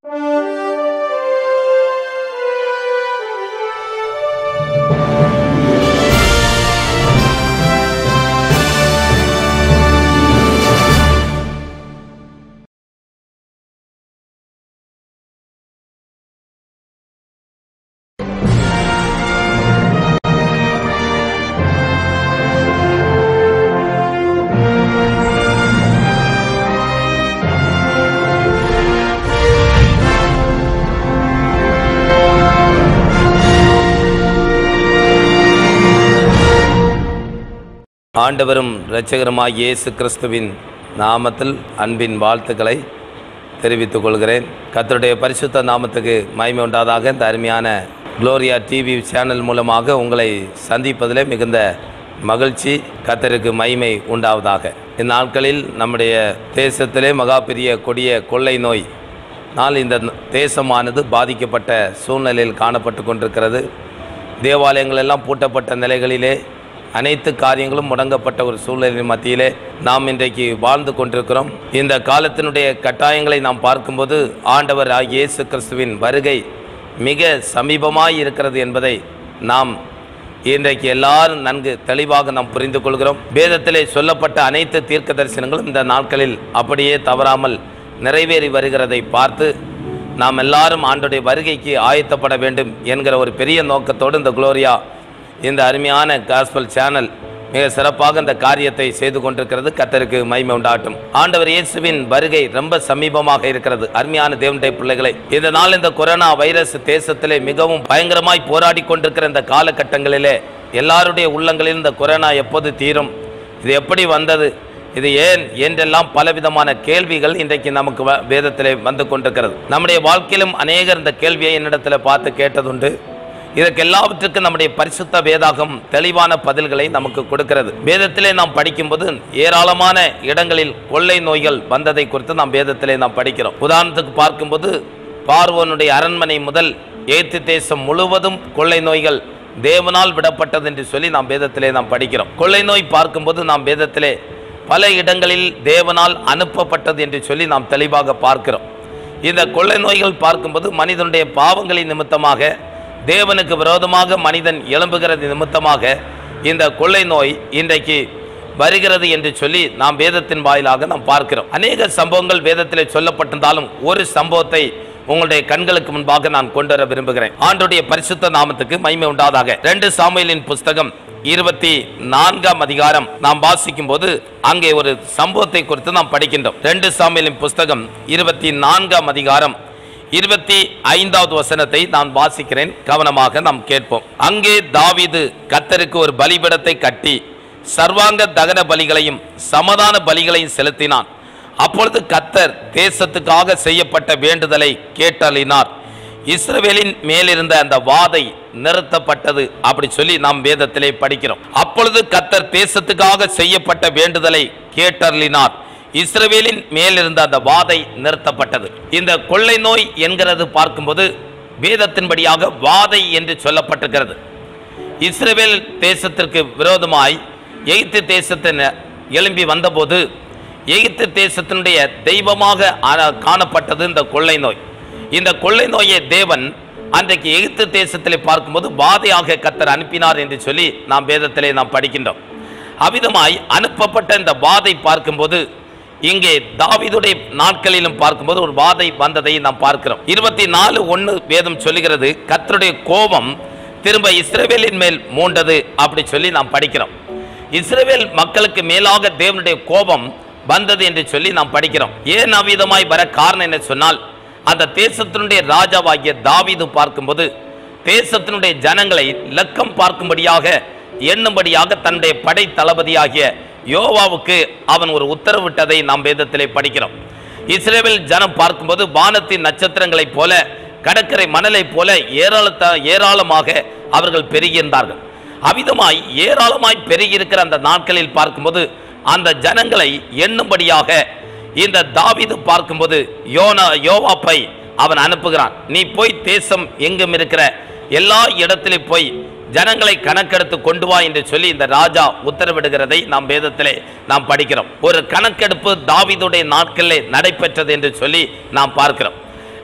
ஆண்டவரும் இரட்சகருமாய் இயேசு கிறிஸ்துவின் நாமத்தில் அன்பின் வாழ்த்துக்களை தெரிவித்துக் கொள்கிறேன் கர்த்தருடைய பரிசுத்த நாமத்துக்கு மகிமை உண்டாதாக இந்த அருமையான குளோரியா டிவி சேனல் மூலமாக உங்களை சந்திப்பதிலே மிகுந்த மகிழ்ச்சி கர்த்தருக்கு மகிமை உண்டாவதாக இந்நாட்களில் நம்முடைய தேசத்திலே மகா பெரிய கொடிய கொள்ளை நோய் நாள் இந்த தேசமானது பாதிக்கப்பட்ட சூழ்நிலையில் காணப்பட்டு கொண்டிருக்கிறது தேவாலயங்கள் எல்லாம் பூட்டப்பட்ட நிலைகளிலே அனைத்து காரியங்களும் முடங்கப்பட்ட ஒரு சூழ்நிலையின் மத்தியிலே நாம் இன்றைக்கு வாழ்ந்து கொண்டிருக்கிறோம் இந்த காலத்தினுடைய கட்டாயங்களை நாம் பார்க்கும்போது ஆண்டவர் ஆகிய இயேசு கிறிஸ்துவின் வருகை மிக சமீபமாய் இருக்கிறது என்பதை நாம் இன்றைக்கு எல்லாரும் நன்கு தெளிவாக நாம் புரிந்து கொள்கிறோம் வேதத்திலே சொல்லப்பட்ட அனைத்து தீர்க்க தரிசனங்களும் இந்த நாட்களில் அப்படியே தவறாமல் நிறைவேறி வருகிறதை பார்த்து நாம் எல்லாரும் ஆண்டுடைய வருகைக்கு ஆயத்தப்பட வேண்டும் என்கிற ஒரு பெரிய நோக்கத்தோடு இந்த குளோரியா இந்த அருமையான காஸ்பல் சேனல் மிக சிறப்பாக இந்த காரியத்தை செய்து கொண்டிருக்கிறது கத்தருக்கு மகிமை உண்டாட்டும் ஆண்டவர் இயேசுவின் வருகை ரொம்ப சமீபமாக இருக்கிறது அருமையான தேவனுடைய பிள்ளைகளை இந்த நாள் இந்த கொரோனா வைரஸ் தேசத்திலே மிகவும் பயங்கரமாய் போராடி கொண்டிருக்கிற இந்த காலகட்டங்களிலே எல்லாருடைய உள்ளங்களில் இந்த கொரோனா எப்போது தீரும் இது எப்படி வந்தது இது ஏன் என்றெல்லாம் பலவிதமான கேள்விகள் இன்றைக்கு நமக்கு வ- வேதத்திலே வந்து கொண்டிருக்கிறது நம்முடைய வாழ்க்கையிலும் அநேகர் இந்த கேள்வியை என்னிடத்தில் பார்த்து கேட்டதுண்டு இதற்கு எல்லாவற்றுக்கும் நம்முடைய பரிசுத்த வேதாகம் தெளிவான பதில்களை நமக்கு கொடுக்கிறது வேதத்திலே நாம் படிக்கும்போது ஏராளமான இடங்களில் கொள்ளை நோய்கள் வந்ததை குறித்து நாம் வேதத்திலே நாம் படிக்கிறோம் உதாரணத்துக்கு பார்க்கும்போது பார்வோனுடைய அரண்மனை முதல் ஏத்து தேசம் முழுவதும் கொள்ளை நோய்கள் தேவனால் விடப்பட்டது என்று சொல்லி நாம் வேதத்திலே நாம் படிக்கிறோம் கொள்ளை நோய் பார்க்கும்போது நாம் வேதத்திலே பல இடங்களில் தேவனால் அனுப்பப்பட்டது என்று சொல்லி நாம் தெளிவாக பார்க்கிறோம் இந்த கொள்ளை நோய்கள் பார்க்கும்போது மனிதனுடைய பாவங்களின் நிமித்தமாக தேவனுக்கு விரோதமாக மனிதன் எழும்புகிறது நிமித்தமாக இந்த கொள்ளை நோய் இன்றைக்கு வருகிறது என்று சொல்லி நாம் வேதத்தின் வாயிலாக நாம் பார்க்கிறோம் அநேக சம்பவங்கள் வேதத்திலே சொல்லப்பட்டிருந்தாலும் ஒரு சம்பவத்தை உங்களுடைய கண்களுக்கு முன்பாக நான் கொண்டு வர விரும்புகிறேன் ஆண்டுடைய பரிசுத்த நாமத்துக்கு மகிமை உண்டாதாக ரெண்டு சாமுவேலின் புஸ்தகம் இருபத்தி நான்காம் அதிகாரம் நாம் வாசிக்கும் போது அங்கே ஒரு சம்பவத்தை குறித்து நாம் படிக்கின்றோம் ரெண்டு சாமுவேலின் புஸ்தகம் இருபத்தி நான்காம் அதிகாரம் இருபத்தி ஐந்தாவது வசனத்தை நான் வாசிக்கிறேன் கவனமாக நாம் கேட்போம் அங்கே தாவீது கத்தருக்கு ஒரு பலிபீடத்தை கட்டி சர்வாங்க தகன பலிகளையும் சமாதான பலிகளையும் செலுத்தினான் அப்பொழுது கத்தர் தேசத்துக்காக செய்யப்பட்ட வேண்டுதலை கேட்டளினார் இஸ்ரவேலின் மேலிருந்த அந்த வாதை நிறுத்தப்பட்டது அப்படி சொல்லி நாம் வேதத்திலே படிக்கிறோம் அப்பொழுது கத்தர் தேசத்துக்காக செய்யப்பட்ட வேண்டுதலை கேட்டருளினார் இஸ்ரவேலின் மேலிருந்த அந்த வாதை நிறுத்தப்பட்டது இந்த கொள்ளை நோய் என்கிறது பார்க்கும்போது வேதத்தின்படியாக வாதை என்று சொல்லப்பட்டிருக்கிறது இஸ்ரவேல் தேசத்திற்கு விரோதமாய் எகிப்து தேசத்தின் எழும்பி வந்தபோது எகிப்து தேசத்தினுடைய தெய்வமாக ஆ- காணப்பட்டது இந்த கொள்ளை நோய் இந்த கொள்ளை நோயை தேவன் அன்றைக்கு எகிப்து தேசத்திலே பார்க்கும்போது வாதையாக கத்தர் அனுப்பினார் என்று சொல்லி நாம் வேதத்திலே நாம் படிக்கின்றோம் அவ்விதமாய் அனுப்பப்பட்ட இந்த வாதை பார்க்கும்போது இங்கே தாவீதுடைய நாட்களிலும் பார்க்கும்போது ஒரு வாதை வந்ததை நாம் பார்க்கிறோம் இருபத்தி நாலு ஒன்று வேதம் சொல்லுகிறது கத்தருடைய கோபம் திரும்ப இஸ்ரவேலின் மேல் மூண்டது அப்படி சொல்லி நாம் படிக்கிறோம் இஸ்ரவேல் மக்களுக்கு மேலாக தேவனுடைய கோபம் வந்தது என்று சொல்லி நாம் படிக்கிறோம் ஏன் அவ்விதமாய் வர காரணம் என்ன சொன்னால் அந்த தேசத்தினுடைய ராஜாவாகிய தாவீது பார்க்கும்போது தேசத்தினுடைய ஜனங்களை லக்கம் பார்க்கும்படியாக எண்ணும்படியாக தன்னுடைய படை தளபதியாகிய யோவாவுக்கு அவன் ஒரு உத்தரவிட்டதை நாம் வேதத்திலே படிக்கிறோம் இஸ்ரேல் ஜனம் பார்க்கும்போது வானத்தின் நட்சத்திரங்களைப் போல கடற்கரை மணலைப் போல ஏராளத்த ஏராளமாக அவர்கள் பெருகியிருந்தார்கள் அவிதமாய் ஏராளமாய் பெருகியிருக்கிற அந்த நாட்களில் பார்க்கும்போது அந்த ஜனங்களை எண்ணும்படியாக இந்த தாவீது பார்க்கும்போது யோனா யோவாப்பை அவன் அனுப்புகிறான் நீ போய் தேசம் எங்கும் இருக்கிற எல்லா இடத்திலும் போய் ஜனங்களை கணக்கெடுத்து கொண்டு வா என்று சொல்லி இந்த ராஜா உத்தரவிடுகிறதை நாம் வேதத்திலே நாம் படிக்கிறோம் ஒரு கணக்கெடுப்பு தாவீதுடைய நாட்களிலே நடைபெற்றது என்று சொல்லி நாம் பார்க்கிறோம்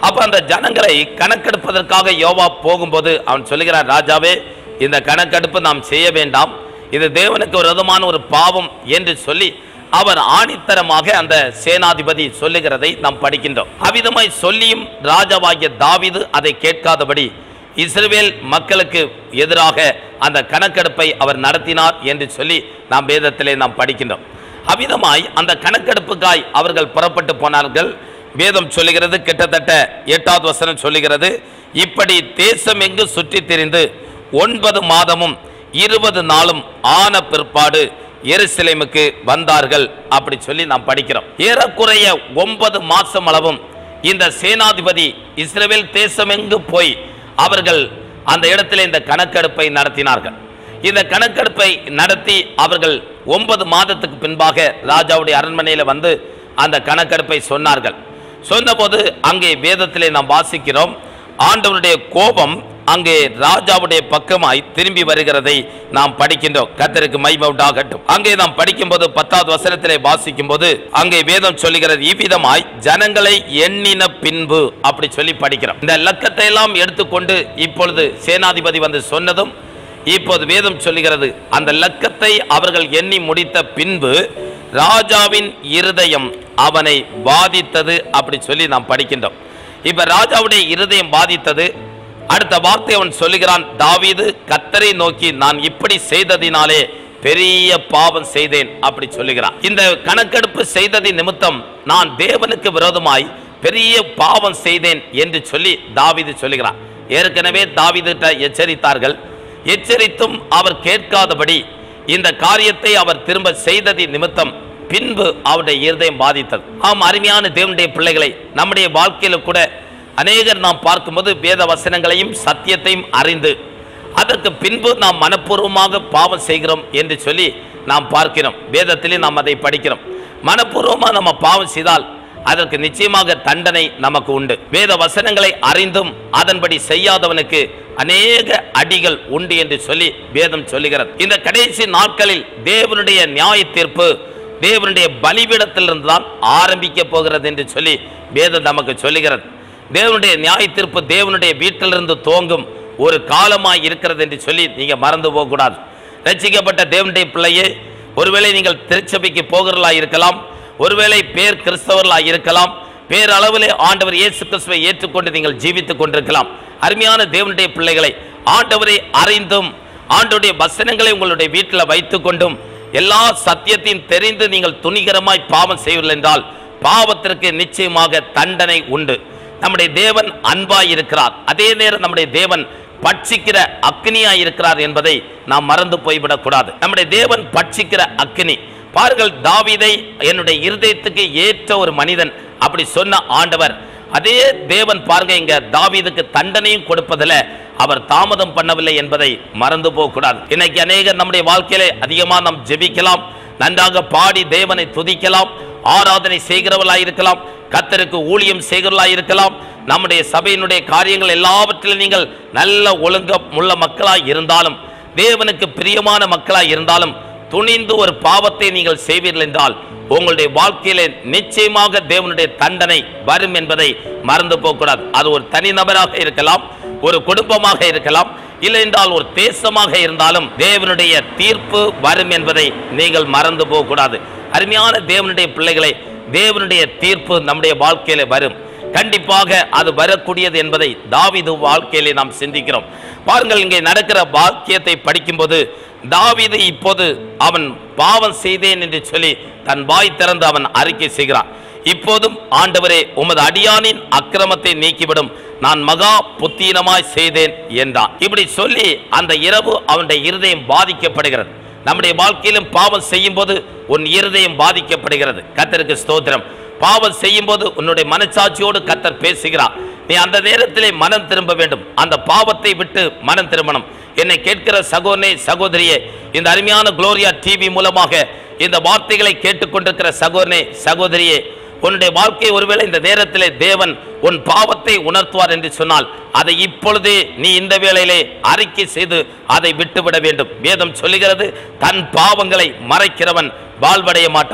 அப்ப அந்த ஜனங்களை கணக்கெடுப்பதற்காக யோவா போகும்போது அவன் சொல்லுகிறான் ராஜாவே இந்த கணக்கெடுப்பு நாம் செய்ய வேண்டாம் இது தேவனுக்கு ஒரு விதமான ஒரு பாவம் என்று சொல்லி அவர் ஆணித்தரமாக அந்த சேனாதிபதி சொல்லுகிறதை நாம் படிக்கின்றோம் அவ்விதமாய் சொல்லியும் ராஜாவாகிய தாவீது அதை கேட்காதபடி இஸ்ரவேல் மக்களுக்கு எதிராக அந்த கணக்கெடுப்பை அவர் நடத்தினார் என்று சொல்லி நாம் வேதத்திலே நாம் படிக்கின்றோம் அவ்விதமாய் அந்த கணக்கெடுப்புக்காய் அவர்கள் புறப்பட்டு போனார்கள் வேதம் சொல்லுகிறது கிட்டத்தட்ட எட்டாவது வசனம் சொல்லுகிறது இப்படி தேசம் எங்கு சுற்றித் திரிந்து ஒன்பது மாதமும் இருபது நாளும் ஆன பிற்பாடு எருசலேமுக்கு வந்தார்கள் அப்படி சொல்லி நாம் படிக்கிறோம் ஏறக்குறைய ஒன்பது மாசம் அளவும் இந்த சேனாதிபதி இஸ்ரவேல் தேசமெங்கு போய் அவர்கள் அந்த இடத்துல இந்த கணக்கெடுப்பை நடத்தினார்கள் இந்த கணக்கெடுப்பை நடத்தி அவர்கள் ஒன்பது மாதத்துக்கு பின்பாக ராஜாவுடைய அரண்மனையில் வந்து அந்த கணக்கெடுப்பை சொன்னார்கள் சொன்னபோது அங்கே வேதத்திலே நாம் வாசிக்கிறோம் ஆண்டவருடைய கோபம் அங்கே ராஜாவுடைய பக்கமாய் திரும்பி வருகிறதை நாம் படிக்கின்றோம் கத்தருக்கு மைமை உண்டாகட்டும் அங்கே நாம் படிக்கும்போது பத்தாவது வசனத்திலே வாசிக்கும் போது அங்கே வேதம் சொல்லுகிறது இவ்விதமாய் ஜனங்களை எண்ணின பின்பு அப்படி சொல்லி படிக்கிறோம் இந்த லக்கத்தை எல்லாம் எடுத்துக்கொண்டு இப்பொழுது சேனாதிபதி வந்து சொன்னதும் இப்போது வேதம் சொல்லுகிறது அந்த லக்கத்தை அவர்கள் எண்ணி முடித்த பின்பு ராஜாவின் இருதயம் அவனை பாதித்தது அப்படி சொல்லி நாம் படிக்கின்றோம் இப்ப ராஜாவுடைய இருதயம் பாதித்தது அடுத்த வார்த்தை அவன் சொல்லுகிறான் தாவீது கத்தரை நோக்கி நான் இப்படி செய்ததினாலே பெரிய பாவம் செய்தேன் அப்படி சொல்லுகிறான் இந்த கணக்கெடுப்பு செய்ததின் நிமித்தம் நான் தேவனுக்கு விரோதமாய் பெரிய பாவம் செய்தேன் என்று சொல்லி தாவீது சொல்லுகிறான் ஏற்கனவே தாவீதுட்ட எச்சரித்தார்கள் எச்சரித்தும் அவர் கேட்காதபடி இந்த காரியத்தை அவர் திரும்ப செய்ததின் நிமித்தம் பின்பு அவருடைய இருதயம் பாதித்தது ஆம் அருமையான தேவனுடைய பிள்ளைகளை நம்முடைய வாழ்க்கையில கூட அநேகர் நாம் பார்க்கும்போது வேத வசனங்களையும் சத்தியத்தையும் அறிந்து அதற்கு பின்பு நாம் மனப்பூர்வமாக பாவம் செய்கிறோம் என்று சொல்லி நாம் பார்க்கிறோம் வேதத்திலே நாம் அதை படிக்கிறோம் மனப்பூர்வமாக நம்ம பாவம் செய்தால் அதற்கு நிச்சயமாக தண்டனை நமக்கு உண்டு வேத வசனங்களை அறிந்தும் அதன்படி செய்யாதவனுக்கு அநேக அடிகள் உண்டு என்று சொல்லி வேதம் சொல்லுகிறது இந்த கடைசி நாட்களில் தேவனுடைய நியாய தீர்ப்பு தேவனுடைய பலிபீடத்திலிருந்து தான் ஆரம்பிக்க போகிறது என்று சொல்லி வேதம் நமக்கு சொல்லுகிறது தேவனுடைய நியாய தீர்ப்பு தேவனுடைய வீட்டிலிருந்து துவங்கும் ஒரு காலமாய் இருக்கிறது என்று சொல்லி நீங்க மறந்து போகக்கூடாது ரட்சிக்கப்பட்ட தேவனுடைய பிள்ளையே ஒருவேளை நீங்கள் திருச்சபைக்கு போகிறவர்களாய் இருக்கலாம் ஒருவேளை பேர் கிறிஸ்தவர்களாய் இருக்கலாம் பேரளவிலே ஆண்டவர் இயேசு கிறிஸ்துவை ஏற்றுக்கொண்டு நீங்கள் ஜீவித்துக் கொண்டிருக்கலாம் அருமையான தேவனுடைய பிள்ளைகளை ஆண்டவரை அறிந்தும் ஆண்டவருடைய வசனங்களை உங்களுடைய வீட்டில் வைத்துக்கொண்டும் எல்லா சத்தியத்தையும் தெரிந்து நீங்கள் துணிகரமாய் பாவம் செய்வீர்கள் என்றால் பாவத்திற்கு நிச்சயமாக தண்டனை உண்டு நம்முடைய தேவன் அன்பாய் இருக்கிறார் அதே நேரம் நம்முடைய தேவன் பட்சிக்கிற அக்னியாய் இருக்கிறார் என்பதை நாம் மறந்து போய்விடக் கூடாது நம்முடைய தேவன் பட்சிக்கிற அக்னி பாருங்கள் தாவீதை என்னுடைய இருதயத்துக்கு ஏற்ற ஒரு மனிதன் அப்படி சொன்ன ஆண்டவர் அதே தேவன் பாருங்க இங்க தாவீதுக்கு தண்டனையும் கொடுப்பதில் அவர் தாமதம் பண்ணவில்லை என்பதை மறந்து போகக்கூடாது இன்னைக்கு அநேகர் நம்முடைய வாழ்க்கையிலே அதிகமாக நாம் ஜெபிக்கலாம் நன்றாக பாடி தேவனை துதிக்கலாம் ஆராதனை செய்கிறவர்களாய் இருக்கலாம் கத்தருக்கு ஊழியம் செய்கிறவர்களாய் இருக்கலாம் நம்முடைய சபையினுடைய காரியங்கள் எல்லாவற்றிலும் நீங்கள் நல்ல ஒழுங்க உள்ள மக்களாய் இருந்தாலும் தேவனுக்கு பிரியமான மக்களாய் இருந்தாலும் துணிந்து ஒரு பாவத்தை நீங்கள் செய்வீர்கள் என்றால் உங்களுடைய வாழ்க்கையிலே நிச்சயமாக தேவனுடைய தண்டனை வரும் என்பதை மறந்து போகக்கூடாது அது ஒரு தனிநபராக இருக்கலாம் ஒரு குடும்பமாக இருக்கலாம் இல்லை என்றால் ஒரு தேசமாக இருந்தாலும் தேவனுடைய தீர்ப்பு வரும் என்பதை நீங்கள் மறந்து போகக்கூடாது அருமையான தேவனுடைய பிள்ளைகளை தேவனுடைய தீர்ப்பு நம்முடைய வாழ்க்கையில வரும் கண்டிப்பாக அது வரக்கூடியது என்பதை தாவீது வாழ்க்கையிலே நாம் சிந்திக்கிறோம் பாருங்கள் இங்கே நடக்கிற வாக்கியத்தை படிக்கும்போது தாவீது இப்போது அவன் பாவம் செய்தேன் என்று சொல்லி தன் வாய் திறந்து அவன் அறிக்கை செய்கிறான் இப்போதும் ஆண்டவரே உமது அடியானின் அக்கிரமத்தை நீக்கிவிடும் நான் மகா புத்தீனமாய் செய்தேன் என்றான் இப்படி சொல்லி அந்த இரவு அவனுடைய இருதயம் பாதிக்கப்படுகிறது நம்முடைய வாழ்க்கையிலும் பாவம் செய்யும் போது உன் இருதயம் பாதிக்கப்படுகிறது கத்தருக்கு ஸ்தோத்திரம் பாவம் செய்யும் போது உன்னுடைய மனச்சாட்சியோடு கத்தர் பேசுகிறார் நீ அந்த நேரத்திலே மனம் திரும்ப வேண்டும் அந்த பாவத்தை விட்டு மனம் திரும்பணும் என்னை கேட்கிற சகோதரனே சகோதரியே இந்த அருமையான குளோரியா டிவி மூலமாக இந்த வார்த்தைகளை கேட்டுக்கொண்டிருக்கிற சகோதரனே சகோதரியே உன்னுடைய வாழ்க்கை ஒருவேளை இந்த நேரத்திலே தேவன் உன் பாவத்தை உணர்த்துவார் என்று சொன்னால் அதை இப்பொழுதே நீ இந்த வேளையிலே அறிக்கை செய்து அதை விட்டுவிட வேண்டும் வேதம் சொல்லுகிறது தன் பாவங்களை மறைக்கிறவன் வாழ்வடைய மாட்டான்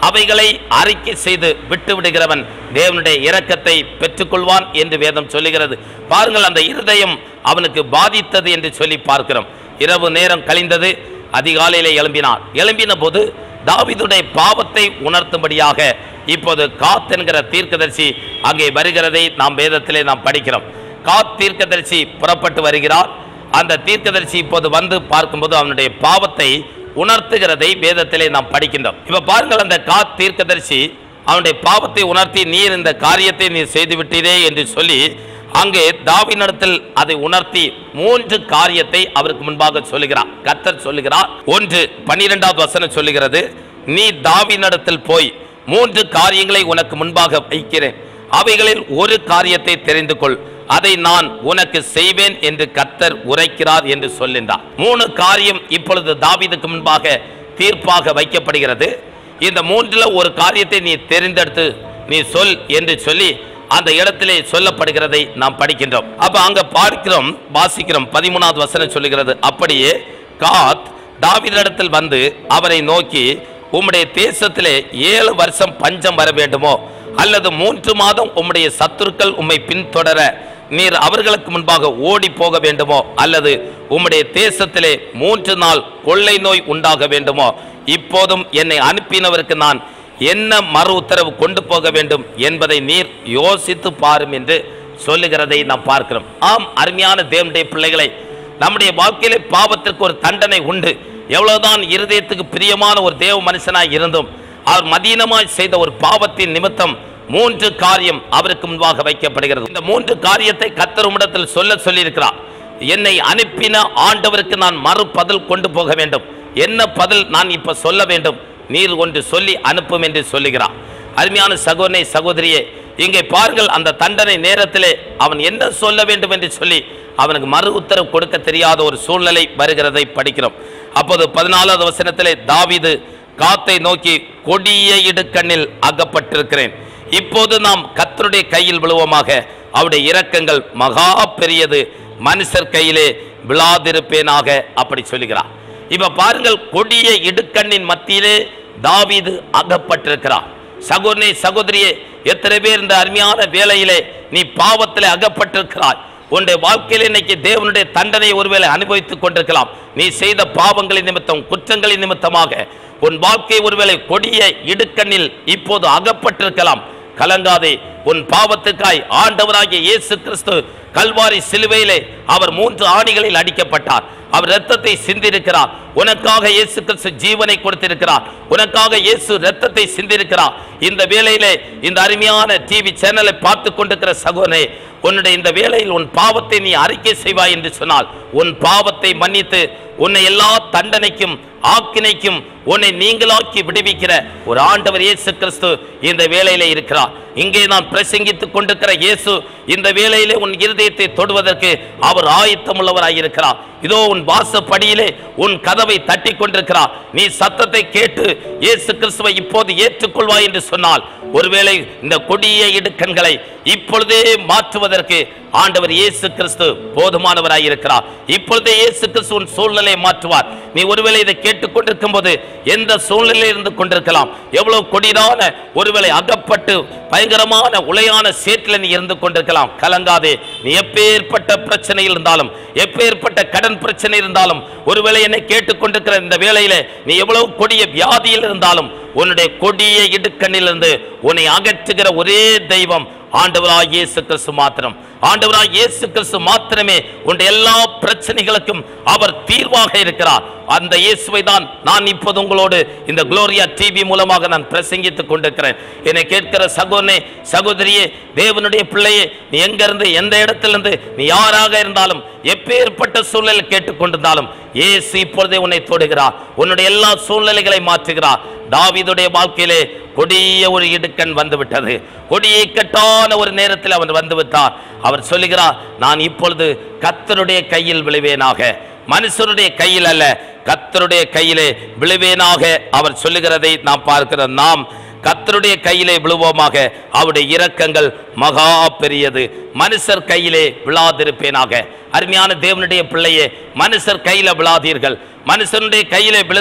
அவைகளை அறிக்கை செய்து விட்டு விடுகிறவன் தேவனுடைய இரக்கத்தை பெற்றுக்கொள்வான் என்று வேதம் சொல்லுகிறது பாருங்கள் அந்த இருதயம் அவனுக்கு பாதித்தது என்று சொல்லி பார்க்கிறோம் இரவு நேரம் கழிந்தது அதிகாலையிலே எழும்பினார் எழும்பின போது தாவீதுடைய பாவத்தை உணர்த்தும்படியாக இப்போது காத் என்கிற தீர்க்கதரிசி அங்கே வருகிறதை நாம் வேதத்திலே நாம் படிக்கிறோம் காத் தீர்க்கதரிசி புறப்பட்டு வருகிறார் அந்த தீர்க்கதரிசி இப்போது வந்து பார்க்கும்போது அவனுடைய பாவத்தை உணர்த்துகிறதை வேதத்திலே நாம் படிக்கின்றோம் இப்ப பாருங்கள் அந்த காத் தீர்க்கதரிசி அவனுடைய பாவத்தை உணர்த்தி நீர் இந்த காரியத்தை நீர் செய்து விட்டீரே என்று சொல்லி அங்கே தாவினிடத்தில் அதை உணர்த்தி மூன்று காரியத்தை அவருக்கு முன்பாக சொல்லுகிறார் கர்த்தர் சொல்லுகிறார் ஒன்று பன்னிரெண்டாவது வசனம் சொல்லுகிறது நீ தாவினிடத்தில் போய் மூன்று காரியங்களை உனக்கு முன்பாக வைக்கிறேன் அவைகளில் ஒரு காரியத்தை தெரிந்து கொள் அதை நான் உனக்கு செய்வேன் என்று கர்த்தர் உரைக்கிறார் என்று சொல்கின்றார் மூணு காரியம் இப்பொழுது தாவீதுக்கு முன்பாக தீர்ப்பாக வைக்கப்படுகிறது இந்த மூன்றுல ஒரு காரியத்தை நீ தெரிந்தெடுத்து நீ சொல் என்று சொல்லி அந்த இடத்திலே சொல்லப்படுகிறதை நாம் படிக்கின்றோம் அப்ப அங்க பார்க்கிறோம் வாசிக்கிறோம் பதிமூணாவது வசனம் சொல்லுகிறது அப்படியே காத் தாவீதிடத்தில் வந்து அவரை நோக்கி உம்முடைய தேசத்திலே ஏழு வருஷம் பஞ்சம் வர வேண்டுமோ அல்லது மூன்று மாதம் உம்முடைய சத்துருக்கள் உம்மை பின்தொடர நீர் அவர்களுக்கு முன்பாக ஓடி போக வேண்டுமோ அல்லது உம்முடைய தேசத்திலே மூன்று நாள் கொள்ளை நோய் உண்டாக வேண்டுமோ இப்போதும் என்னை அனுப்பினவருக்கு நான் என்ன மறு உத்தரவு கொண்டு போக வேண்டும் என்பதை நீர் யோசித்து பாரும் என்று சொல்லுகிறதை நாம் பார்க்கிறோம் ஆம் அருமையான தேவனுடைய பிள்ளைகளை நம்முடைய வாழ்க்கையிலே பாவத்திற்கு ஒரு தண்டனை உண்டு எவ்வளவுதான் இருதயத்துக்கு பிரியமான ஒரு தேவ மனுஷனாய் இருந்தும் அவர் மதீனமாய் செய்த ஒரு பாவத்தின் நிமித்தம் மூன்று காரியம் அவருக்கு முன்பாக வைக்கப்படுகிறது இந்த மூன்று காரியத்தை கத்தர் உம்மிடத்தில் சொல்ல சொல்லியிருக்கிறார் என்னை அனுப்பின ஆண்டவருக்கு நான் மறு பதில் கொண்டு போக வேண்டும் என்ன பதில் நான் இப்ப சொல்ல வேண்டும் நீர் ஒன்று சொல்லி அனுப்பும் என்று சொல்லுகிறார் அருமையான சகோதரனை சகோதரியே இங்கே பாருங்கள் அந்த தண்டனை நேரத்திலே அவன் என்ன சொல்ல வேண்டும் என்று சொல்லி அவனுக்கு மறு உத்தரவு கொடுக்க தெரியாத ஒரு சூழ்நிலை வருகிறதை படிக்கிறோம் அப்போது பதினாலாவது வசனத்திலே தாவீது காத்தை நோக்கி கொடிய இடுக்கண்ணில் அகப்பட்டிருக்கிறேன் இப்போது நாம் கத்தருடைய கையில் விழுவோமாக அவருடைய இரக்கங்கள் மகா பெரியது மனுஷர் கையிலே விழாதிருப்பேனாக அப்படி சொல்லுகிறார் இப்ப பாருங்கள் கொடிய இடுக்கண்ணின் மத்தியிலே தாவீது அகப்பட்டிருக்கிறார் சகோதரி சகோதரியே எத்தனை பேர் இந்த அருமையான வேலையிலே நீ பாவத்திலே அகப்பட்டிருக்கிறாய் உன்னுடைய வாழ்க்கையில் இன்னைக்கு தேவனுடைய தண்டனையை ஒருவேளை அனுபவித்துக் கொண்டிருக்கலாம் நீ செய்த பாவங்களின் நிமித்தம் குற்றங்களின் நிமித்தமாக உன் வாழ்க்கை ஒருவேளை கொடிய இடுக்கண்ணில் இப்போது அகப்பட்டிருக்கலாம் கலங்காதே உன் பாவத்துக்காய் ஆண்டவராகிய இயேசு கிறிஸ்து கல்வாரி சிலுவையிலே அவர் மூன்று ஆணிகளில் அடிக்கப்பட்டார் அவர் இரத்தத்தை சிந்திருக்கிறார் உனக்காக இயேசு கிறிஸ்து ஜீவனை கொடுத்திருக்கிறார் உனக்காக இயேசு இரத்தத்தை சிந்திருக்கிறார் இந்த வேளையிலே இந்த அருமையான டிவி சேனலை பார்த்து கொண்டிருக்கிற சகோதரே உன்னுடைய இந்த வேளையில் உன் பாவத்தை நீ அறிக்கை செய்வாய் என்று சொன்னால் உன் பாவத்தை மன்னித்து உன்னை எல்லா தண்டனைக்கும் ஆக்கினைக்கும் உன்னை நீங்களாக்கி விடுவிக்கிற ஒரு ஆண்டவர் இயேசு கிறிஸ்து இந்த வேளையிலே இருக்கிறார் இங்கே நான் பிரசங்கித்துக் கொண்டிருக்கிற இயேசு இந்த வேளையிலே உன் இருதயத்தை தொடுவதற்கு அவர் ஆயத்தமுள்ளவராய் இருக்கிறார் இதோ உன் வாசப்படியிலே உன் கதவை தட்டி கொண்டிருக்கிறார் நீ சத்தத்தை கேட்டு இயேசு கிறிஸ்துவை இப்போது ஏற்றுக்கொள்வாய் என்று சொன்னால் ஒருவேளை இந்த கொடிய இடுக்கண்களை இப்பொழுதே மாற்றுவதற்கு ஆண்டவர் இயேசு கிறிஸ்து போதுமானவராய் இருக்கிறார் இப்பொழுதே இயேசு கிறிஸ்து உன் சூழ்நிலையை மாற்றுவார் நீ ஒருவேளை இதை கேட்டுக்கொண்டிருக்கும் போது எந்த சூழ்நிலையில் இருந்து கொண்டிருக்கலாம் எவ்வளவு கொடிதான ஒருவேளை அகப்பட்டு பயங்கரமான உளையான சேற்றில் நீ இருந்து கொண்டிருக்கலாம் கலங்காதே நீ எப்பேற்பட்ட பிரச்சனையில் இருந்தாலும் எப்பேற்பட்ட கடன் பிரச்சனை இருந்தாலும் ஒருவேளை என்னை கேட்டுக்கொண்டிருக்கிற இந்த வேளையில நீ எவ்வளவு கொடிய வியாதியில் இருந்தாலும் உன்னுடைய கொடிய இடுக்கண்ணிலிருந்து உன்னை அகற்றுகிற ஒரே தெய்வம் ஆண்டவராய் இயேசு கிறிஸ்து மாத்திரம் ஆண்டவராய் இயேசு கிறிஸ்து மாத்திரமே உன்னுடைய எல்லா பிரச்சனைகளுக்கும் அவர் தீர்வாக இருக்கிறார் அந்த இயேசுவை தான் நான் இப்போது உங்களோடு இந்த குளோரியா டிவி மூலமாக நான் பிரசங்கித்துக் கொண்டிருக்கிறேன் என்னை கேட்கிற சகோதரனே சகோதரியே தேவனுடைய பிள்ளையே நீ எங்க இருந்து எந்த இடத்திலிருந்து நீ யாராக இருந்தாலும் எப்பேற்பட்ட சூழ்நிலை கேட்டுக்கொண்டிருந்தாலும் இயேசு இப்பொழுதே உன்னை தொடுகிறார் உன்னுடைய எல்லா சூழ்நிலைகளை மாற்றுகிறார் தாவீதுடைய வாழ்க்கையிலே கொடிய ஒரு இடுக்கண் வந்து விட்டது கொடிய இக்கட்டான ஒரு நேரத்தில் அவன் வந்து விட்டார் அவர் சொல்லுகிறார் நான் இப்பொழுது கத்தருடைய கையில் விழுவேனாக மனுஷருடைய கையில் அல்ல கத்தருடைய கையிலே விழுவேனாக அவர் சொல்லுகிறதை நாம் பார்க்கிறோம் நாம் கத்தருடைய கையிலே விழுவோமாக அவருடைய இரக்கங்கள் மகா பெரியது மனுஷர் கையிலே விழாதிருப்பேனாக அருமையான தேவனுடைய பிள்ளையே மனுஷர் கையில விழாதீர்கள் மனுஷனுடைய கையிலே விழுந்தால்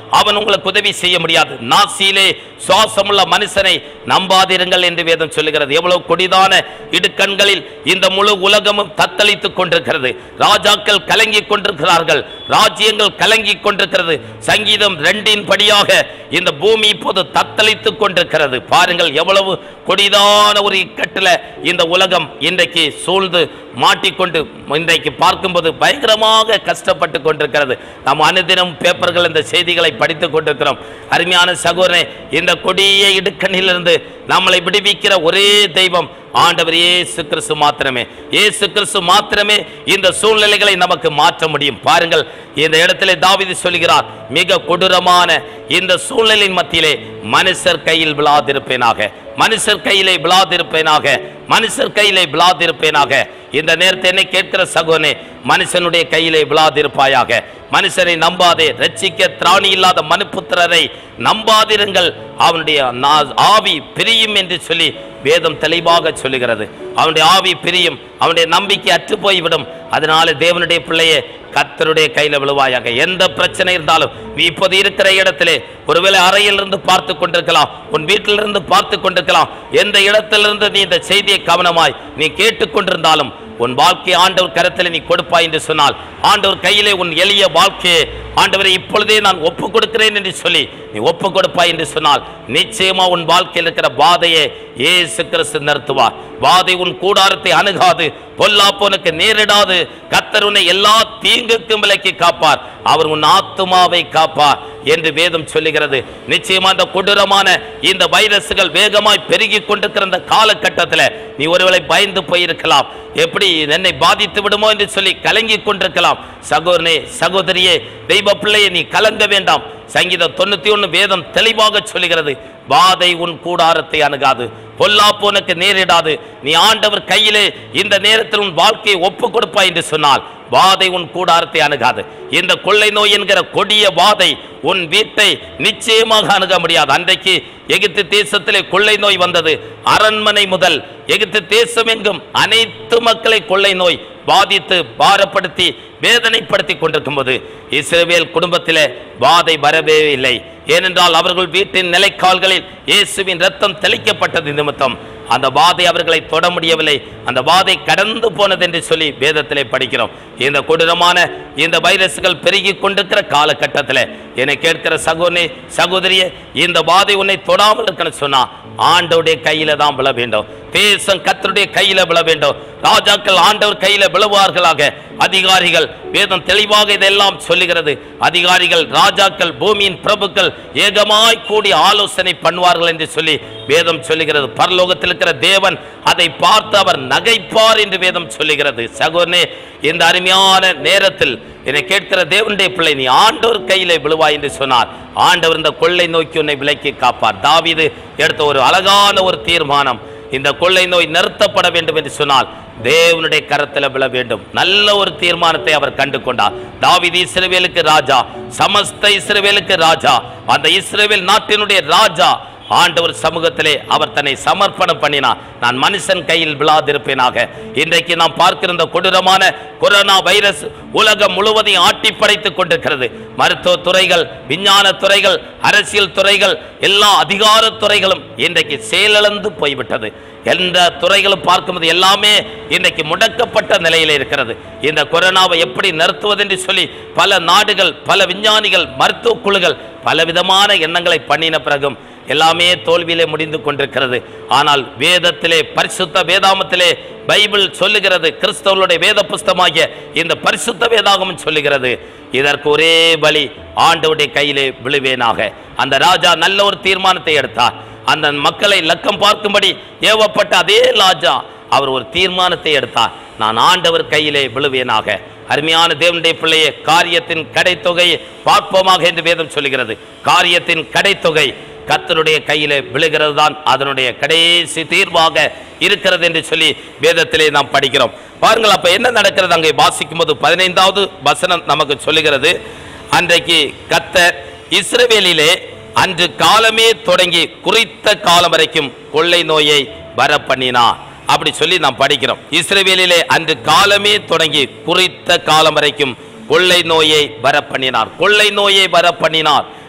அவன் உங்களுக்கு உதவி செய்ய முடியாது நாசியிலே சுவாசமுள்ள மனுஷனை நம்பாதிருங்கள் என்று வேதம் சொல்லுகிறது எவ்வளவு கொடிதான இடுக்கண்களில் இந்த முழு உலகமும் தத்தளித்துக் கொண்டிருக்கிறது ராஜாக்கள் கலங்கிக் கொண்டிருக்கிறார்கள் ராஜ்யங்கள் கலங்கிக் கொண்டிருக்கிறது சங்கீதம் ரெண்டின் படியாக இந்த பூமி இப்போது தத்தளித்துக் கொண்டிருக்கிறது பாருங்கள் எவ்வளவு கொடிதான ஒரு இக்கட்டில் இந்த உலகம் இன்றைக்கு சூழ்ந்து மாட்டிக்கொண்டு இன்றைக்கு பார்க்கும்போது பயங்கரமாக கஷ்டப்பட்டு கொண்டிருக்கிறது நாம் அனுதினம் பேப்பர்கள் இந்த செய்திகளை படித்துக் கொண்டிருக்கிறோம் அருமையான சகோதரனே இந்த கொடிய இடுக்கண்ணிலிருந்து நம்மளை விடுவிக்கிற ஒரே தெய்வம் ஆண்டவர் இயேசு கிறிஸ்து மாத்திரமே இயேசு கிறிஸ்து மாத்திரமே இந்த சூழ்நிலைகளை நமக்கு மாற்ற முடியும் பாருங்கள் இந்த இடத்திலே தாவீது சொல்கிறார் மிக கொடூரமான இந்த சூழ்நிலையின் மத்தியிலே மனுஷர் கையில் விழாதிருப்பேனாக மனுஷர் கையிலே விழாதிருப்பேனாக மனுஷர் கையிலே விழாதிருப்பேனாக இந்த நேரத்தை என்னை கேட்கிற சகோனே மனுஷனுடைய கையிலே விழாதிருப்பாயாக மனுஷனை நம்பாதே ரட்சிக்க திராணி இல்லாத மனுப்புத்திரரை நம்பாதிருங்கள் அவனுடைய நா- ஆவி பிரியும் என்று சொல்லி வேதம் தெளிவாக சொல்லுகிறது அவனுடைய ஆவி பிரியும் அவனுடைய நம்பிக்கை அற்று போய்விடும் அதனால தேவனுடைய பிள்ளையே கர்த்தருடைய கையில விழுவாயாக எந்த பிரச்சனை இருந்தாலும் நீ இப்போது இருக்கிற இடத்திலே ஒருவேளை அறையிலிருந்து பார்த்து கொண்டிருக்கலாம் உன் வீட்டிலிருந்து பார்த்து கொண்டிருக்கலாம் எந்த இடத்திலிருந்து நீ இந்த செய்தியை கவனமாய் நீ கேட்டுக்கொண்டிருந்தாலும் உன் வாழ்க்கை ஆண்டவர் கரத்தில் நீ கொடுப்பாய் என்று சொன்னால் ஆண்டவர் கையிலே உன் எளிய வாழ்க்கையை ஆண்டவரை இப்பொழுதே நான் ஒப்பு கொடுக்கிறேன் என்று சொல்லி நீ ஒப்பு கொடுப்பாய் என்று சொன்னால் நிச்சயமா உன் வாழ்க்கையில் இருக்கிற பாதையை இயேசு கிறிஸ்து நிறுத்துவார் வாதை உன் கூடாரத்தை அணுகாது பொல்லாப்போனுக்கு நேரிடாது கத்தர் உன்னை எல்லா தீங்குக்கும் விலக்கி காப்பார் அவர் உன் ஆத்துமாவை காப்பார் என்று வேதம் சொல்லுகிறது நிச்சயமா இந்த கொடூரமான இந்த வைரஸ்கள் வேகமாய் பெருகி கொண்டிருக்கிற இந்த காலகட்டத்தில் நீ ஒருவேளை பயந்து போயிருக்கலாம் எப்படி என்னை பாதித்து விடுமோ என்று சொல்லி கலங்கி கொண்டிருக்கலாம் சகோதரனே சகோதரியே தெய்வ பிள்ளையே நீ கலங்க வேண்டாம் சங்கீதம் தொண்ணூத்தி ஒன்று வேதம் தெளிவாக சொல்லுகிறது வாதை உன் கூடாரத்தை அணுகாது பொல்லாப்பு உனக்கு நேரிடாது நீ ஆண்டவர் கையிலே இந்த நேரத்தில் உன் வாழ்க்கையை ஒப்பு கொடுப்பாய் என்று சொன்னால் வாதை உன் கூடாரத்தை அணுகாது இந்த கொள்ளை நோய் என்கிற கொடிய வாதை உன் வீட்டை நிச்சயமாக அணுக முடியாது அன்றைக்கு எகிப்து தேசத்திலே கொள்ளை நோய் வந்தது அரண்மனை முதல் எகிப்து தேசம் எங்கும் அனைத்து மக்களை கொள்ளை நோய் பாதித்து பாரப்படுத்தி வேதனைப்படுத்தி கொண்டிருக்கும் போது இஸ்ரவேல் குடும்பத்திலே வாதை வரவே இல்லை ஏனென்றால் அவர்கள் வீட்டின் நிலைக்கால்களில் இயேசுவின் ரத்தம் தெளிக்கப்பட்டது நிமித்தம் அந்த வாதை அவர்களை தொட முடியவில்லை அந்த வாதை கடந்து போனது என்று சொல்லி வேதத்திலே படிக்கிறோம் இந்த கொடூரமான இந்த வைரஸ்கள் பெருகி கொண்டிருக்கிற காலகட்டத்தில் என்னை கேட்கிற சகோதரி சகோதரியே இந்த வாதை உன்னை தொடாமல் இருக்கணும் சொன்னா ஆண்டவருடைய கையில தான் விழ வேண்டும் தேசம் கத்தருடைய கையில விழ வேண்டும் ராஜாக்கள் ஆண்டவர் கையில விழுவார்களாக அதிகாரிகள் வேதம் தெளிவாக இதெல்லாம் சொல்லுகிறது அதிகாரிகள் ராஜாக்கள் பூமியின் பிரபுக்கள் ஏகமாய் கூடி ஆலோசனை பண்ணுவார்கள் என்று சொல்லி வேதம் சொல்லுகிறது பரலோகத்தில் இருக்கிற தேவன் அதை பார்த்து அவர் நகைப்பார் என்று வேதம் சொல்லுகிறது சகோதரனே இந்த அருமையான நேரத்தில் என்னை கேட்கிற தேவனுடைய பிள்ளை நீ ஆண்டவர் கையிலே விழுவாய் என்று சொன்னார் ஆண்டவர் இந்த கொள்ளை நோக்கி உன்னை விலக்கி காப்பார் தாவீது எடுத்த ஒரு அழகான ஒரு தீர்மானம் இந்த கொள்ளை நோய் நிறுத்தப்பட வேண்டும் என்று சொன்னால் தேவனுடைய கரத்தில் விழ வேண்டும் நல்ல ஒரு தீர்மானத்தை அவர் கண்டு கொண்டார் தாவீது இஸ்ரவேலுக்கு ராஜா சமஸ்த இஸ்ரவேலுக்கு ராஜா அந்த இஸ்ரவேல் நாட்டினுடைய ராஜா ஆண்டவர் சமூகத்திலே அவர் தன்னை சமர்ப்பணம் பண்ணினார் நான் மனுஷன் கையில் விழாதிருப்பேனாக இன்றைக்கு நாம் பார்க்கிற இந்த கொடூரமான கொரோனா வைரஸ் உலகம் முழுவதையும் ஆட்டி படைத்துக் கொண்டிருக்கிறது மருத்துவ துறைகள் விஞ்ஞான துறைகள் அரசியல் துறைகள் எல்லா அதிகார துறைகளும் இன்றைக்கு செயலிழந்து போய்விட்டது எந்த துறைகளும் பார்க்கும்போது எல்லாமே இன்றைக்கு முடக்கப்பட்ட நிலையில் இருக்கிறது இந்த கொரோனாவை எப்படி நிறுத்துவது என்று சொல்லி பல நாடுகள் பல விஞ்ஞானிகள் மருத்துவ குழுக்கள் பலவிதமான எண்ணங்களை பண்ணின பிறகும் எல்லாமே தோல்வியிலே முடிந்து கொண்டிருக்கிறது ஆனால் வேதத்திலே பரிசுத்த வேதாமத்திலே பைபிள் சொல்லுகிறது கிறிஸ்தவர்களுடைய வேத புஸ்தமாகிய இந்த பரிசுத்த வேதாகமம் சொல்லுகிறது இதற்கு ஒரே பலி ஆண்டவருடைய கையிலே விழுவேனாக அந்த ராஜா நல்ல ஒரு தீர்மானத்தை எடுத்தார் அந்த மக்களை லக்கம் பார்க்கும்படி ஏவப்பட்ட அதே ராஜா அவர் ஒரு தீர்மானத்தை எடுத்தார் நான் ஆண்டவர் கையிலே விழுவேனாக அருமையான தேவனுடைய பிள்ளையே காரியத்தின் கடைத்தொகையை பார்ப்போமாக என்று வேதம் சொல்லுகிறது காரியத்தின் கடைத்தொகை கர்த்தருடைய கையிலே விழுகிறது தான் அதனுடைய கடைசி தீர்வாக இருக்கிறது என்று சொல்லி வேதத்திலே நாம் படிக்கிறோம் பாருங்கள் அப்ப என்ன நடக்கிறது அங்கே வாசிக்கும் போது பதினைந்தாவது வசனம் நமக்கு சொல்லுகிறது அன்றைக்கு கத்தர் இஸ்ரவேலிலே அன்று காலமே தொடங்கி குறித்த காலம் வரைக்கும் கொள்ளை நோயை வர பண்ணினார் அப்படி சொல்லி நாம் படிக்கிறோம் இஸ்ரவேலிலே அன்று காலமே தொடங்கி குறித்த காலம் வரைக்கும் கொள்ளை நோயை வர பண்ணினார் கொள்ளை நோயை வர பண்ணினார்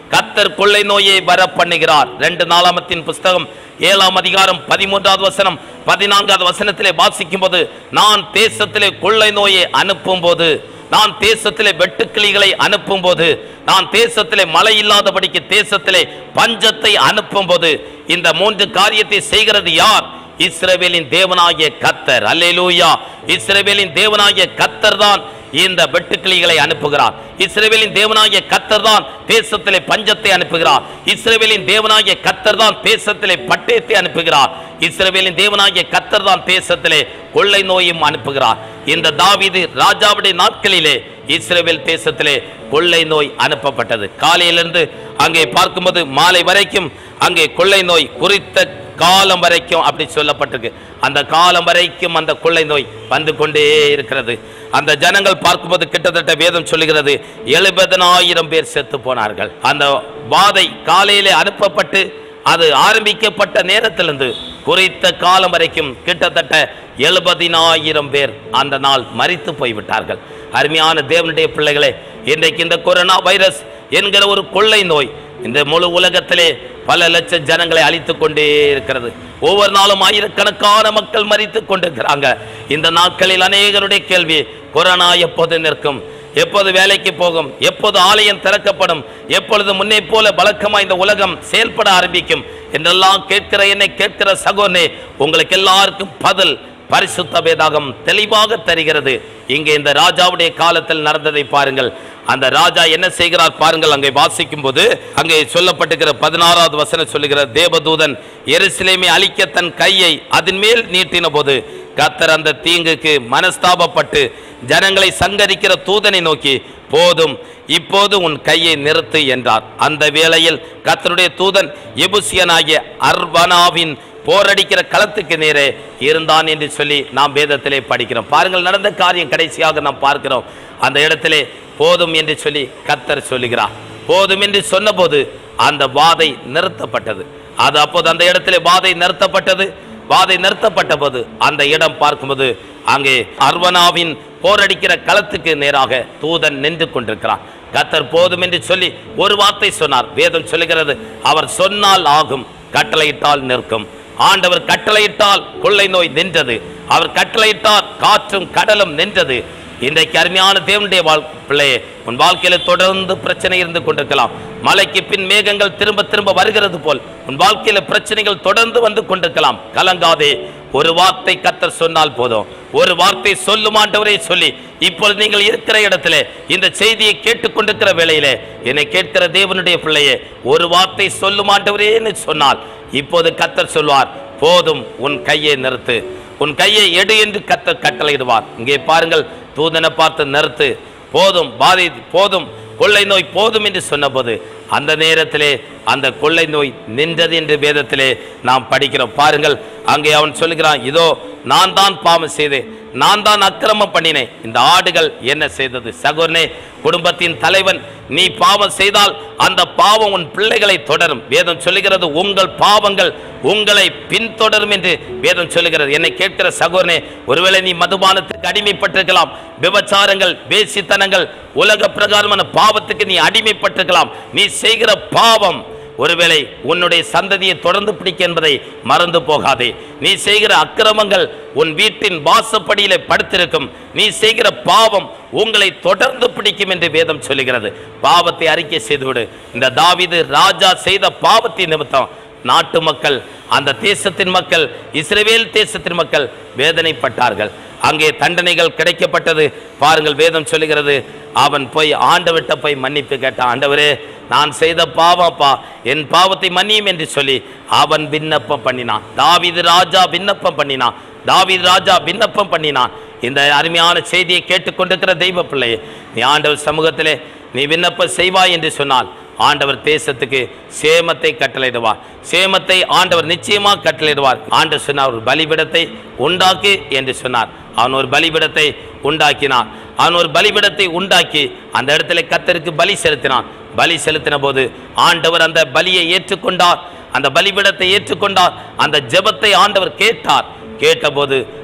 கத்தர் கொள்ளை நோயை வர பண்ணுகிறார் ரெண்டு நாளாமத்தின் புஸ்தகம் ஏழாம் அதிகாரம் பதிமூன்றாவது வசனம் பதினான்காவது வசனத்திலே வாசிக்கும் போது நான் தேசத்திலே கொள்ளை நோயை அனுப்பும் போது நான் தேசத்திலே வெட்டுக்கிளிகளை அனுப்பும் போது நான் தேசத்திலே மழை இல்லாதபடிக்கு தேசத்திலே பஞ்சத்தை அனுப்பும் போது இந்த மூன்று காரியத்தை செய்கிறது யார் இஸ்ரவேலின் தேவனாகிய கத்தர் அல்லேலூயா இஸ்ரவேலின் தேவனாகிய கத்தர் தான் இந்த வெட்டுக்கிளிகளை அனுப்புகிறார் இஸ்ரவேலின் தேவனாகிய கத்தர் தான் தேசத்திலே பஞ்சத்தை அனுப்புகிறார் இஸ்ரவேலின் தேவனாகிய கத்தர் தான் தேசத்திலே பட்டயத்தை அனுப்புகிறார் இஸ்ரவேலின் தேவனாகிய கத்தர் தான் தேசத்திலே கொள்ளை நோயும் அனுப்புகிறார் இந்த தாவீது ராஜாவுடைய நாட்களிலே இஸ்ரவேல் தேசத்திலே கொள்ளை நோய் அனுப்பப்பட்டது காலையிலிருந்து அங்கே பார்க்கும்போது மாலை வரைக்கும் அங்கே கொள்ளை நோய் குறித்த காலம் வரைக்கும் அப்படி சொல்லப்பட்டிருக்கு அந்த காலம் வரைக்கும் அந்த கொள்ளை நோய் வந்து கொண்டே இருக்கிறது அந்த ஜனங்கள் பார்க்கும்போது கிட்டத்தட்ட வேதம் சொல்லுகிறது எழுபதனாயிரம் பேர் செத்து போனார்கள் அந்த வாதை காலையிலே அனுப்பப்பட்டு அது ஆரம்பிக்கப்பட்ட நேரத்திலிருந்து குறித்த காலம் வரைக்கும் கிட்டத்தட்ட எழுபதினாயிரம் பேர் அந்த நாள் மரித்து போய்விட்டார்கள் அருமையான தேவனுடைய பிள்ளைகளே இன்றைக்கு இந்த கொரோனா வைரஸ் என்கிற ஒரு கொள்ளை நோய் இந்த முழு உலகத்திலே பல லட்சம் ஜனங்களை அழித்து கொண்டே இருக்கிறது ஒவ்வொரு நாளும் ஆயிரக்கணக்கான மக்கள் மரித்து கொண்டிருக்கிறாங்க இந்த நாட்களில் அநேகருடைய கேள்வி கொரோனா எப்போது நிற்கும் எப்போது வேலைக்கு போகும் எப்போது ஆலயம் திறக்கப்படும் எப்பொழுது முன்னே போல பழக்கமா இந்த உலகம் செயல்பட ஆரம்பிக்கும் என்றெல்லாம் கேட்கிற என்னை கேட்கிற சகோனே உங்களுக்கு எல்லாருக்கும் பதில் பரிசுத்த வேதாகம் தெளிவாக தருகிறது இங்கே இந்த ராஜாவுடைய காலத்தில் நடந்ததை பாருங்கள் அந்த ராஜா என்ன செய்கிறார் பாருங்கள் அங்கே வாசிக்கும் போது அங்கே சொல்லப்பட்டிருக்கிற பதினாறாவது வசனம் சொல்லுகிற தேவதூதன் எருசலேமை அழிக்க தன் கையை அதன் மேல் நீட்டின போது கத்தர் அந்த தீங்குக்கு மனஸ்தாபப்பட்டு ஜனங்களை சங்கரிக்கிற தூதனை நோக்கி போதும் இப்போது உன் கையை நிறுத்து என்றார் அந்த வேளையில் கத்தருடைய தூதன் எபுசியனாகிய அர்வனாவின் போரடிக்கிற களத்துக்கு நேரே இருந்தான் என்று சொல்லி நாம் வேதத்திலே படிக்கிறோம் பாருங்கள் நடந்த காரியம் கடைசியாக நாம் பார்க்கிறோம் அந்த இடத்திலே போதும் என்று சொல்லி கத்தர் சொல்லுகிறார் போதும் என்று சொன்னபோது அந்த வாதை நிறுத்தப்பட்டது அது அப்போது அந்த இடத்திலே வாதை நிறுத்தப்பட்டது வாதை நிறுத்தப்பட்ட போது அந்த இடம் பார்க்கும்போது அங்கே அர்வனாவின் போரடிக்கிற களத்துக்கு நேராக தூதன் நின்று கொண்டிருக்கிறான் கத்தர் போதும் என்று சொல்லி ஒரு வார்த்தை சொன்னார் வேதம் சொல்லுகிறது அவர் சொன்னால் ஆகும் கட்டளையிட்டால் நிற்கும் ஆண்டவர் கட்டளையிட்டால் கொள்ளை நோய் நின்றது அவர் கட்டளையிட்டால் காற்றும் கடலும் நின்றது இன்றைக்கு அருமையான தேவனுடைய வாழ் பிள்ளையே உன் வாழ்க்கையில தொடர்ந்து பிரச்சனை இருந்து கொண்டிருக்கலாம் மலைக்கு பின் மேகங்கள் திரும்ப திரும்ப வருகிறது போல் உன் வாழ்க்கையில பிரச்சனைகள் தொடர்ந்து வந்து கொண்டிருக்கலாம் கலங்காதே ஒரு வார்த்தை கத்தர் சொன்னால் போதும் ஒரு வார்த்தை சொல்லும் ஆண்டவரே சொல்லி இப்பொழுது நீங்கள் இருக்கிற இடத்துல இந்த செய்தியை கேட்டுக்கொண்டிருக்கிற வேளையிலே என்னை கேட்கிற தேவனுடைய பிள்ளையே ஒரு வார்த்தை சொல்லும் ஆண்டவரேன்னு சொன்னால் இப்போது கத்தர் சொல்வார் போதும் உன் கையை நிறுத்து உன் கையை எடு என்று கத்தர் கட்டளையிடுவார் இங்கே பாருங்கள் தூதனை பார்த்து நிறுத்து போதும் பாதி போதும் கொள்ளை நோய் போதும் என்று சொன்னபோது அந்த நேரத்திலே அந்த கொள்ளை நோய் நின்றது என்று வேதத்திலே நாம் படிக்கிறோம் பாருங்கள் அங்கே அவன் சொல்லுகிறான் இதோ நான் தான் பாவம் செய்தேன் நான் தான் அக்கிரமம் பண்ணினேன் இந்த ஆடுகள் என்ன செய்தது சகோதரனே குடும்பத்தின் தலைவன் நீ பாவம் செய்தால் அந்த பாவம் உன் பிள்ளைகளை தொடரும் வேதம் சொல்லுகிறது உங்கள் பாவங்கள் உங்களை பின்தொடரும் என்று வேதம் சொல்லுகிறது என்னை கேட்கிற சகோதரனே ஒருவேளை நீ மதுபானத்துக்கு அடிமைப்பட்டிருக்கலாம் விபச்சாரங்கள் வேசித்தனங்கள் உலக பிரகாரமான பாவத்துக்கு நீ அடிமைப்பட்டிருக்கலாம் நீ செய்கிற பாவம் ஒருவேளை உன்னுடைய சந்ததியை தொடர்ந்து பிடிக்க என்பதை மறந்து போகாதே நீ செய்கிற அக்கிரமங்கள் உன் வீட்டின் வாசப்படியிலே படுத்திருக்கும் நீ செய்கிற பாவம் உங்களை தொடர்ந்து பிடிக்கும் என்று வேதம் சொல்லுகிறது பாவத்தை அறிக்கை செய்துவிடு இந்த தாவீது ராஜா செய்த பாவத்தின் நிமித்தம் நாட்டு மக்கள் அந்த தேசத்தின் மக்கள் இஸ்ரவேல் தேசத்தின் மக்கள் வேதனைப்பட்டார்கள் அங்கே தண்டனைகள் கிடைக்கப்பட்டது பாருங்கள் வேதம் சொல்லுகிறது அவன் போய் ஆண்டவர்கிட்ட போய் மன்னிப்பு கேட்டான் ஆண்டவரே நான் செய்த பாவப்பா என் பாவத்தை மன்னியும் என்று சொல்லி அவன் விண்ணப்பம் பண்ணினான் தாவீது ராஜா விண்ணப்பம் பண்ணினான் தாவீது ராஜா விண்ணப்பம் பண்ணினான் இந்த அருமையான செய்தியை கேட்டுக்கொண்டிருக்கிற தெய்வ பிள்ளையே நீ ஆண்டவர் சமூகத்திலே நீ விண்ணப்பம் செய்வாய் என்று சொன்னால் ஆண்டவர் தேசத்துக்கு சேமத்தை கட்டளையிடுவார் சேமத்தை ஆண்டவர் நிச்சயமாக கட்டளையிடுவார் ஆண்டவர் சொன்னார் ஒரு பலிபிடத்தை உண்டாக்கு என்று சொன்னார் அவன் ஒரு பலிபிடத்தை உண்டாக்கினான் அவன் ஒரு பலிபிடத்தை உண்டாக்கி அந்த இடத்துல கத்தருக்கு பலி செலுத்தினான் பலி செலுத்தின போது ஆண்டவர் அந்த பலியை ஏற்றுக்கொண்டார் அந்த பலிபிடத்தை ஏற்றுக்கொண்டார் அந்த ஜெபத்தை ஆண்டவர் கேட்டார் கேட்டபோது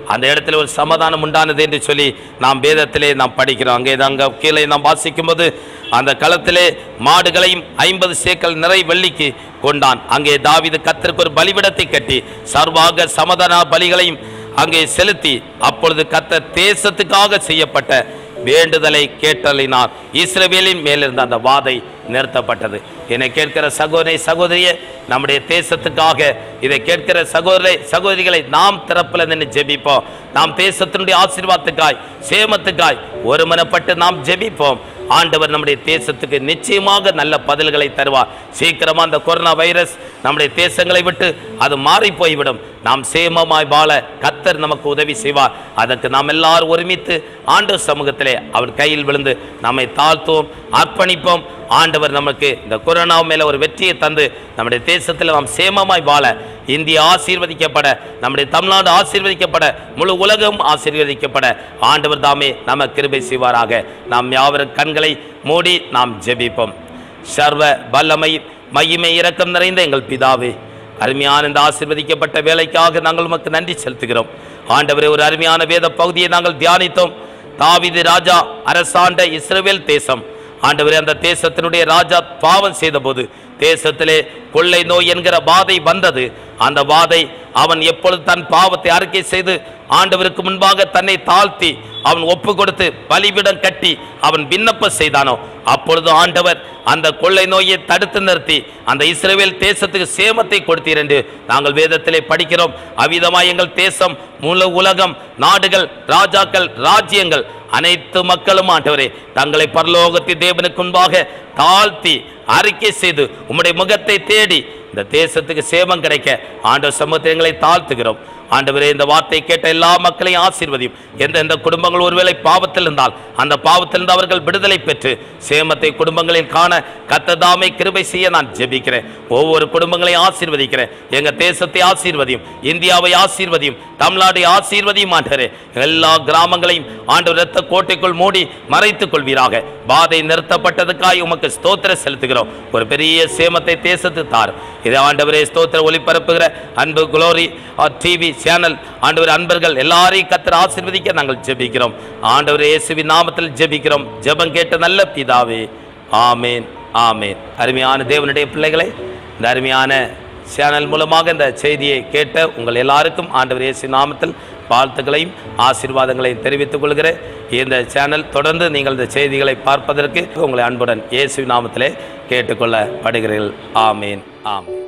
அந்த இடத்துல ஒரு சமாதானம் உண்டானது என்று சொல்லி நாம் வேதத்திலே நாம் படிக்கிறோம் அங்கே அங்கே கீழே நாம் வாசிக்கும்போது அந்த களத்திலே மாடுகளையும் ஐம்பது சேக்கல் நிறை வெள்ளிக்கு கொண்டான் அங்கே தாவீது கத்தருக்கு ஒரு பலிபிடத்தை கட்டி சர்வாக சமாதான பலிகளையும் அங்கே செலுத்தி அப்பொழுது கத்தர் தேசத்துக்காக செய்யப்பட்ட வேண்டுதலை கேட்டலினார் இஸ்ரவேலின் மேலிருந்த அந்த வாதை நிறுத்தப்பட்டது என்னை கேட்கிற சகோதரி சகோதரியே நம்முடைய தேசத்துக்காக இதை கேட்கிற சகோதரி சகோதரிகளை நாம் திறப்பில் நின்று ஜெபிப்போம் நாம் தேசத்தினுடைய ஆசீர்வாதத்துக்காய் சேமத்துக்காய் ஒருமனப்பட்டு நாம் ஜெபிப்போம் ஆண்டவர் நம்முடைய தேசத்துக்கு நிச்சயமாக நல்ல பதில்களை தருவார் சீக்கிரமா அந்த கொரோனா வைரஸ் நம்முடைய தேசங்களை விட்டு அது மாறி போய்விடும் நாம் சேமமாய் வாழ கத்தர் நமக்கு உதவி செய்வார் அதற்கு நாம் எல்லாரும் ஒருமித்து ஆண்டு சமூகத்திலே அவர் கையில் விழுந்து நம்மை தாழ்த்துவோம் அர்ப்பணிப்போம் ஆண்டவர் நமக்கு இந்த கொரோனா மேல ஒரு வெற்றியை தந்து நம்முடைய தேசத்தில் நாம் சேமமாய் வாழ இந்தியா ஆசீர்வதிக்கப்பட நம்முடைய தமிழ்நாடு ஆசீர்வதிக்கப்பட முழு உலகம் ஆசீர்வதிக்கப்பட ஆண்டவர் தாமே நம்ம கிருபை செய்வாராக நாம் யாவரும் கண்களை மூடி நாம் ஜெபிப்போம் சர்வ வல்லமை மகிமை இரக்கம் நிறைந்த எங்கள் பிதாவே அருமையான இந்த ஆசீர்வதிக்கப்பட்ட வேலைக்காக நாங்கள் உமக்கு நன்றி செலுத்துகிறோம் ஆண்டவரே ஒரு அருமையான வேத பகுதியை நாங்கள் தியானித்தோம் தாவீது ராஜா அரசாண்ட இஸ்ரவேல் தேசம் ஆண்டவரே அந்த தேசத்தினுடைய ராஜா பாவம் செய்தபோது தேசத்திலே கொள்ளை நோய் என்கிற வாதை வந்தது அந்த வாதை அவன் எப்பொழுது தன் பாவத்தை அறிக்கை செய்து ஆண்டவருக்கு முன்பாக தன்னை தாழ்த்தி அவன் ஒப்பு கொடுத்து பலிபிடம் கட்டி அவன் விண்ணப்பம் செய்தானோ அப்பொழுது ஆண்டவர் அந்த கொள்ளை நோயை தடுத்து நிறுத்தி அந்த இஸ்ரவேல் தேசத்துக்கு சேமத்தை கொடுத்தீர் என்று நாங்கள் வேதத்திலே படிக்கிறோம் அவ்விதமாய் எங்கள் தேசம் முழு உலகம் நாடுகள் ராஜாக்கள் ராஜ்யங்கள் அனைத்து மக்களும் ஆண்டவரே தங்களை பரலோகத்தின் தேவனுக்கு முன்பாக தாழ்த்தி அறிக்கை செய்து உம்முடைய முகத்தை தேடி இந்த தேசத்துக்கு சேமம் கிடைக்க ஆண்டவர் சமூகத்தை தாழ்த்துகிறோம் ஆண்டவரே இந்த வார்த்தை கேட்ட எல்லா மக்களையும் ஆசீர்வதியும் எந்த எந்த குடும்பங்கள் ஒருவேளை பாவத்தில் இருந்தால் அந்த பாவத்திலிருந்து அவர்கள் விடுதலை பெற்று சேமத்தை குடும்பங்களில் காண கத்ததாமை கிருபை செய்ய நான் ஜெபிக்கிறேன் ஒவ்வொரு குடும்பங்களையும் ஆசீர்வதிக்கிறேன் எங்க தேசத்தை ஆசீர்வதியும் இந்தியாவை ஆசீர்வதியும் தமிழ்நாடை ஆசீர்வதியும் ஆண்டவரே எல்லா கிராமங்களையும் ஆண்டவர் இரத்த கோட்டைக்குள் மூடி மறைத்துக் கொள்வீராக பாதை நிறுத்தப்பட்டதுக்காய் உமக்கு ஸ்தோத்திர செலுத்துகிறோம் ஒரு பெரிய சேமத்தை தேசத்து தார் இதை ஆண்டவரே ஸ்தோத்திர ஒளிபரப்புகிற அன்பு குளோரி டிவி சேனல் ஆண்டவர் அன்பர்கள் எல்லாரையும் கத்தர் ஆசீர்வதிக்க நாங்கள் ஜெபிக்கிறோம் ஆண்டவர் இயேசுவின் நாமத்தில் ஜெபிக்கிறோம் ஜெபம் கேட்ட நல்ல பிதாவே ஆமேன் ஆமேன் அருமையான தேவனுடைய பிள்ளைகளை இந்த அருமையான சேனல் மூலமாக இந்த செய்தியை கேட்ட உங்கள் எல்லாருக்கும் ஆண்டவர் இயேசு நாமத்தில் வாழ்த்துக்களையும் ஆசீர்வாதங்களையும் தெரிவித்துக் கொள்கிறேன் இந்த சேனல் தொடர்ந்து நீங்கள் இந்த செய்திகளை பார்ப்பதற்கு உங்களை அன்புடன் இயேசு நாமத்திலே கேட்டுக்கொள்ளப்படுகிறீர்கள் ஆமேன் ஆமேன்